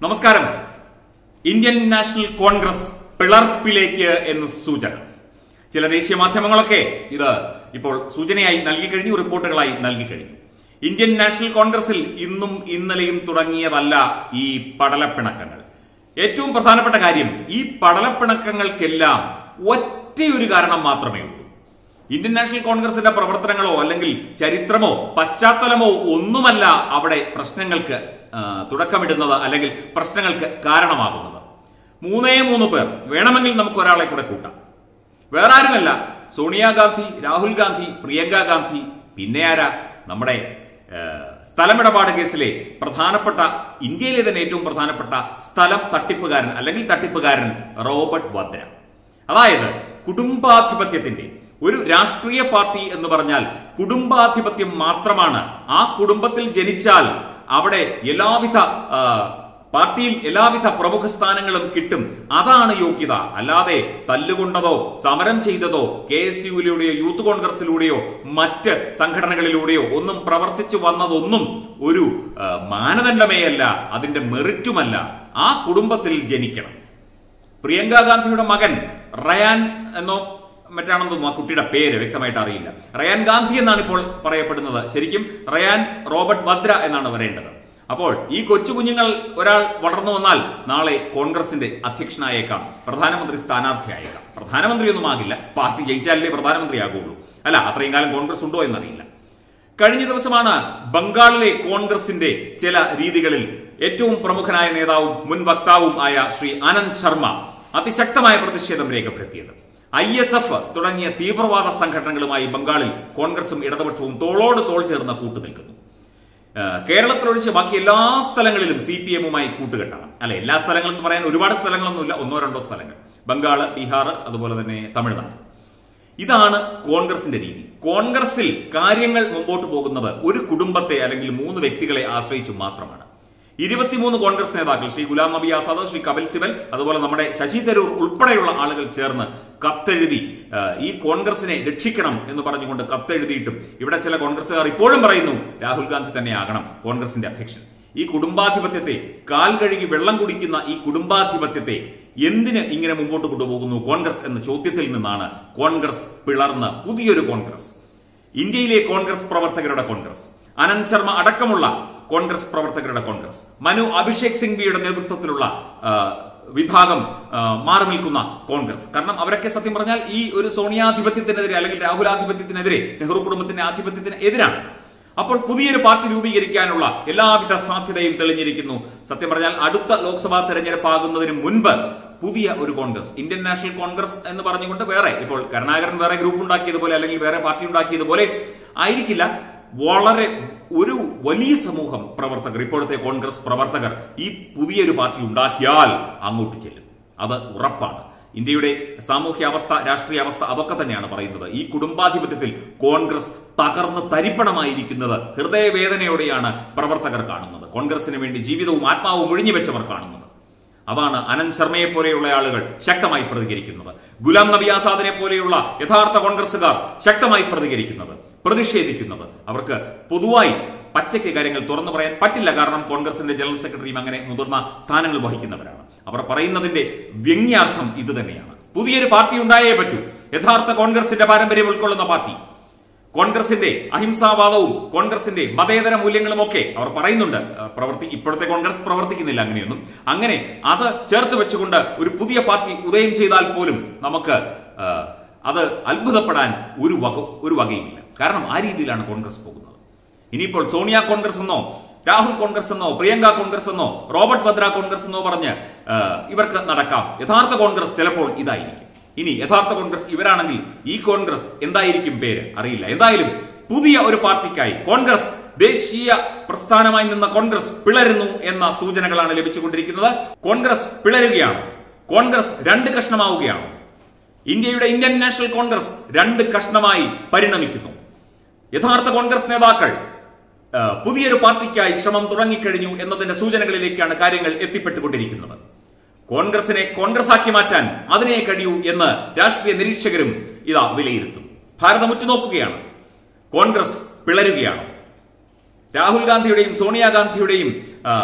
നമസ്കാരം Indian national Congress പിളർപ്പിലേക്ക് എന്ന് സൂചന ചില ദേശീയ മാധ്യമങ്ങളൊക്കെ ഇത് ഇപ്പോൾ സൂചനയായി നൽകി കഴിഞ്ഞു റിപ്പോർട്ടുകളായി നൽകി കഴിഞ്ഞു ഇന്ത്യൻ നാഷണൽ കോൺഗ്രസിൽ ഇന്നും ഇന്നലെയും തുടങ്ങിയതല്ല ഈ പടലപ്പിണക്കങ്ങൾ ഏറ്റവും പ്രധാനപ്പെട്ട കാര്യം ഈ പടലപ്പിണക്കങ്ങൾക്കെല്ലാം ഒറ്റയൊരു കാരണം മാത്രമേ ഉള്ളൂ ഇന്ത്യൻ നാഷണൽ കോൺഗ്രസിന്റെ പ്രവർത്തനങ്ങളോ അല്ലെങ്കിൽ ചരിത്രമോ പശ്ചാത്തലമോ ഒന്നുമല്ല അവിടെ പ്രശ്നങ്ങൾക്ക് ആ, തുടക്കമിടുന്നത് അല്ലെങ്കിൽ പ്രശ്നങ്ങൾക്ക് കാരണമാകുന്നത് മൂന്നേ മൂന്ന് പേർ വേണമെങ്കിൽ നമുക്ക് ഒരാളെ കൂടെ കൂട്ടാം വേറെ ആരുമല്ല സോണിയാഗാന്ധി രാഹുൽ ഗാന്ധി പ്രിയങ്ക ഗാന്ധി പിന്നെ ആരാ നമ്മുടെ ആ, സ്ഥലമിടപാട് കേസിലെ പ്രധാനപ്പെട്ട ഇന്ത്യയിലെ തന്നെ ഏറ്റവും പ്രധാനപ്പെട്ട സ്ഥലം തട്ടിപ്പുകാരൻ അല്ലെങ്കിൽ തട്ടിപ്പുകാരൻ റോബർട്ട് വദ്ര അതായത് കുടുംബാധിപത്യത്തിന്റെ ഒരു രാഷ്ട്രീയ പാർട്ടി എന്ന് പറഞ്ഞാൽ കുടുംബാധിപത്യം മാത്രമാണ് ആ കുടുംബത്തിൽ ജനിച്ചാൽ അവിടെ എല്ലാവിധ ആ, പാർട്ടിയിൽ എല്ലാവിധ പ്രമുഖ സ്ഥാനങ്ങളും കിട്ടും അതാണ് യോഗ്യത അല്ലാതെ തല്ലുകൊണ്ടതോ സമരം ചെയ്തതോ കെ എസ് യുവിലൂടെയോ യൂത്ത് കോൺഗ്രസിലൂടെയോ മറ്റ് സംഘടനകളിലൂടെയോ ഒന്നും പ്രവർത്തിച്ചു വന്നതൊന്നും ഒരു ആ, മാനദണ്ഡമേ അല്ല അതിന്റെ മെറിറ്റുമല്ല ആ കുടുംബത്തിൽ ജനിക്കണം പ്രിയങ്ക ഗാന്ധിയുടെ മകൻ റയാൻ എന്നോ മറ്റാണെന്ന് തോന്നുന്നു ആ കുട്ടിയുടെ പേര് വ്യക്തമായിട്ട് അറിയില്ല റയാൻ ഗാന്ധി എന്നാണ് ഇപ്പോൾ പറയപ്പെടുന്നത് ശരിക്കും റയാൻ റോബർട്ട് വദ്ര എന്നാണ് വരേണ്ടത് അപ്പോൾ ഈ കൊച്ചു കുഞ്ഞുങ്ങൾ ഒരാൾ വളർന്നു വന്നാൽ നാളെ കോൺഗ്രസിന്റെ അധ്യക്ഷനായേക്കാം പ്രധാനമന്ത്രി സ്ഥാനാർത്ഥിയായേക്കാം പ്രധാനമന്ത്രിയൊന്നും ആകില്ല പാർട്ടി ജയിച്ചാലേ പ്രധാനമന്ത്രിയാകുള്ളൂ അല്ല അത്രയും കാലം കോൺഗ്രസ് ഉണ്ടോ എന്നറിയില്ല കഴിഞ്ഞ ദിവസമാണ് ബംഗാളിലെ കോൺഗ്രസിന്റെ ചില രീതികളിൽ ഏറ്റവും പ്രമുഖനായ നേതാവും മുൻ വക്താവും ആയ ശ്രീ ആനന്ദ് ശർമ്മ അതിശക്തമായ പ്രതിഷേധം രേഖപ്പെടുത്തിയത് ഐ എസ് എഫ് തുടങ്ങിയ തീവ്രവാദ സംഘടനകളുമായി ബംഗാളിൽ കോൺഗ്രസും ഇടതുപക്ഷവും തോളോട് തോൾ ചേർന്ന് കൂട്ടുനിൽക്കുന്നു ഏഹ് കേരളത്തിലൊഴിച്ച് ബാക്കി എല്ലാ സ്ഥലങ്ങളിലും സി പി എമ്മുമായി കൂട്ടുകെട്ടാണ് അല്ലെ എല്ലാ സ്ഥലങ്ങളും എന്ന് പറയാൻ ഒരുപാട് സ്ഥലങ്ങളൊന്നുമില്ല ഒന്നോ രണ്ടോ സ്ഥലങ്ങൾ ബംഗാള് ബീഹാർ അതുപോലെ തന്നെ തമിഴ്നാട് ഇതാണ് കോൺഗ്രസിന്റെ രീതി കോൺഗ്രസിൽ കാര്യങ്ങൾ മുമ്പോട്ട് പോകുന്നത് ഒരു കുടുംബത്തെ അല്ലെങ്കിൽ മൂന്ന് വ്യക്തികളെ ആശ്രയിച്ചു മാത്രമാണ് ഇരുപത്തിമൂന്ന് കോൺഗ്രസ് നേതാക്കൾ ശ്രീ ഗുലാം നബി ആസാദ് ശ്രീ കപിൽ സിബൽ അതുപോലെ നമ്മുടെ ശശി തരൂർ ഉൾപ്പെടെയുള്ള ആളുകൾ ചേർന്ന് കത്തെഴുതി ആ, ഈ കോൺഗ്രസിനെ രക്ഷിക്കണം എന്ന് പറഞ്ഞുകൊണ്ട് കത്തെഴുതിയിട്ടും ഇവിടെ ചില കോൺഗ്രസുകാർ ഇപ്പോഴും പറയുന്നു രാഹുൽ ഗാന്ധി തന്നെയാകണം കോൺഗ്രസിന്റെ അധ്യക്ഷൻ ഈ കുടുംബാധിപത്യത്തെ കാൽ കഴുകി വെള്ളം കുടിക്കുന്ന ഈ കുടുംബാധിപത്യത്തെ എന്തിന് ഇങ്ങനെ മുമ്പോട്ട് കൊണ്ടുപോകുന്നു കോൺഗ്രസ് എന്ന ചോദ്യത്തിൽ നിന്നാണ് കോൺഗ്രസ് പിളർന്ന് പുതിയൊരു കോൺഗ്രസ് ഇന്ത്യയിലെ കോൺഗ്രസ് പ്രവർത്തകരുടെ കോൺഗ്രസ് അനന്ത് ശർമ്മ അടക്കമുള്ള കോൺഗ്രസ് പ്രവർത്തകരുടെ കോൺഗ്രസ് മനു അഭിഷേക് സിംഗ്വിയുടെ നേതൃത്വത്തിലുള്ള ആ, വിഭാഗം ആ, മാറി നിൽക്കുന്ന കോൺഗ്രസ് കാരണം അവരൊക്കെ സത്യം പറഞ്ഞാൽ ഈ ഒരു സോണിയാധിപത്യത്തിനെതിരെ അല്ലെങ്കിൽ രാഹുലാധിപത്യത്തിനെതിരെ നെഹ്റു കുടുംബത്തിന്റെ ആധിപത്യത്തിന് എതിരാണ് അപ്പോൾ പുതിയൊരു പാർട്ടി രൂപീകരിക്കാനുള്ള എല്ലാവിധ സാധ്യതയും തെളിഞ്ഞിരിക്കുന്നു സത്യം പറഞ്ഞാൽ അടുത്ത ലോക്സഭാ തെരഞ്ഞെടുപ്പ് ആകുന്നതിന് മുൻപ് പുതിയ ഒരു കോൺഗ്രസ് ഇന്ത്യൻ നാഷണൽ കോൺഗ്രസ് എന്ന് പറഞ്ഞുകൊണ്ട് വേറെ ഇപ്പോൾ കരുണാകരൻ വേറെ ഗ്രൂപ്പ് ഉണ്ടാക്കിയതുപോലെ അല്ലെങ്കിൽ വേറെ പാർട്ടി ഉണ്ടാക്കിയതുപോലെ ആയിരിക്കില്ല വളരെ ഒരു വലിയ സമൂഹം പ്രവർത്തകർ ഇപ്പോഴത്തെ കോൺഗ്രസ് പ്രവർത്തകർ ഈ പുതിയൊരു പാർട്ടി ഉണ്ടാക്കിയാൽ അങ്ങോട്ട് ചെല്ലും അത് ഉറപ്പാണ് ഇന്ത്യയുടെ സാമൂഹ്യ അവസ്ഥ രാഷ്ട്രീയ അവസ്ഥ അതൊക്കെ തന്നെയാണ് പറയുന്നത് ഈ കുടുംബാധിപത്യത്തിൽ കോൺഗ്രസ് തകർന്ന് തരിപ്പണമായിരിക്കുന്നത് ഹൃദയവേദനയോടെയാണ് പ്രവർത്തകർ കാണുന്നത് കോൺഗ്രസിന് വേണ്ടി ജീവിതവും ആത്മാവും ഒഴിഞ്ഞുവെച്ചവർ കാണുന്നത് അതാണ് അനന്ത് ശർമ്മയെ പോലെയുള്ള ആളുകൾ ശക്തമായി പ്രതികരിക്കുന്നത് ഗുലാം നബി ആസാദിനെ പോലെയുള്ള യഥാർത്ഥ കോൺഗ്രസുകാർ ശക്തമായി പ്രതികരിക്കുന്നത് പ്രതിഷേധിക്കുന്നത് അവർക്ക് പൊതുവായി പച്ചയ്ക്ക് കാര്യങ്ങൾ തുറന്നു പറയാൻ പറ്റില്ല കാരണം കോൺഗ്രസിന്റെ ജനറൽ സെക്രട്ടറിയും അങ്ങനെ മുതിർന്ന സ്ഥാനങ്ങൾ വഹിക്കുന്നവരാണ് അവർ പറയുന്നതിന്റെ വ്യംഗ്യാർത്ഥം ഇത് തന്നെയാണ് പുതിയൊരു പാർട്ടി ഉണ്ടായേ പറ്റൂ യഥാർത്ഥ കോൺഗ്രസിന്റെ പാരമ്പര്യം ഉൾക്കൊള്ളുന്ന പാർട്ടി കോൺഗ്രസിന്റെ അഹിംസാവാദവും കോൺഗ്രസിന്റെ മതേതര മൂല്യങ്ങളും ഒക്കെ അവർ പറയുന്നുണ്ട് ആ, പ്രവർത്തി ഇപ്പോഴത്തെ കോൺഗ്രസ് പ്രവർത്തിക്കുന്നില്ല അങ്ങനെയൊന്നും അങ്ങനെ അത് ചേർത്ത് വെച്ചുകൊണ്ട് ഒരു പുതിയ പാർട്ടി ഉദയം ചെയ്താൽ പോലും നമുക്ക് ആ, അത് അത്ഭുതപ്പെടാൻ ഒരു വക ഒരു വകയുമില്ല കാരണം ആ രീതിയിലാണ് കോൺഗ്രസ് പോകുന്നത് ഇനിയിപ്പോൾ സോണിയ കോൺഗ്രസ് എന്നോ രാഹുൽ കോൺഗ്രസ് എന്നോ പ്രിയങ്ക കോൺഗ്രസ് എന്നോ റോബർട്ട് വദ്ര കോൺഗ്രസ് എന്നോ പറഞ്ഞ് ആ, ഇവർക്ക് നടക്കാം യഥാർത്ഥ കോൺഗ്രസ് ചിലപ്പോൾ ഇതായിരിക്കും ഇനി യഥാർത്ഥ കോൺഗ്രസ് ഇവരാണെങ്കിൽ ഈ കോൺഗ്രസ് എന്തായിരിക്കും പേര് അറിയില്ല എന്തായാലും പുതിയ ഒരു പാർട്ടിക്കായി കോൺഗ്രസ് ദേശീയ പ്രസ്ഥാനമായി നിന്ന കോൺഗ്രസ് പിളരുന്നു എന്ന സൂചനകളാണ് ലഭിച്ചുകൊണ്ടിരിക്കുന്നത് കോൺഗ്രസ് പിളരുകയാണ് കോൺഗ്രസ് രണ്ട് കഷ്ണമാവുകയാണ് ഇന്ത്യയുടെ ഇന്ത്യൻ നാഷണൽ കോൺഗ്രസ് രണ്ട് കഷ്ണമായി പരിണമിക്കുന്നു യഥാർത്ഥ കോൺഗ്രസ് നേതാക്കൾ ആ, പുതിയൊരു പാർട്ടിക്കായി ശ്രമം തുടങ്ങിക്കഴിഞ്ഞു എന്നതിന്റെ സൂചനകളിലേക്കാണ് കാര്യങ്ങൾ എത്തിപ്പെട്ടുകൊണ്ടിരിക്കുന്നത് കോൺഗ്രസിനെ കോൺഗ്രസ് ആക്കി മാറ്റാൻ അതിനെ കഴിയൂ എന്ന് രാഷ്ട്രീയ നിരീക്ഷകരും ഇതാ വിലയിരുത്തും ഭാരതം ഉറ്റുനോക്കുകയാണ് കോൺഗ്രസ് പിളരുകയാണ് രാഹുൽ ഗാന്ധിയുടെയും സോണിയാഗാന്ധിയുടെയും ആ,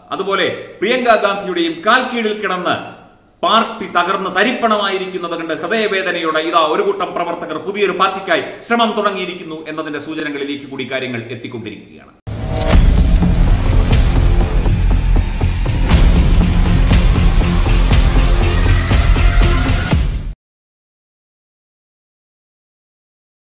അതുപോലെ പ്രിയങ്ക ഗാന്ധിയുടെയും കാൽ കീഴിൽ കിടന്ന് പാർട്ടി തകർന്ന് തരിപ്പണമായിരിക്കുന്നത് കണ്ട് ഹൃദയവേദനയോടെ ഇതാ ഒരു കൂട്ടം പ്രവർത്തകർ പുതിയൊരു പാർട്ടിക്കായി ശ്രമം തുടങ്ങിയിരിക്കുന്നു എന്നതിന്റെ സൂചനകളിലേക്ക് കൂടി കാര്യങ്ങൾ എത്തിക്കൊണ്ടിരിക്കുകയാണ്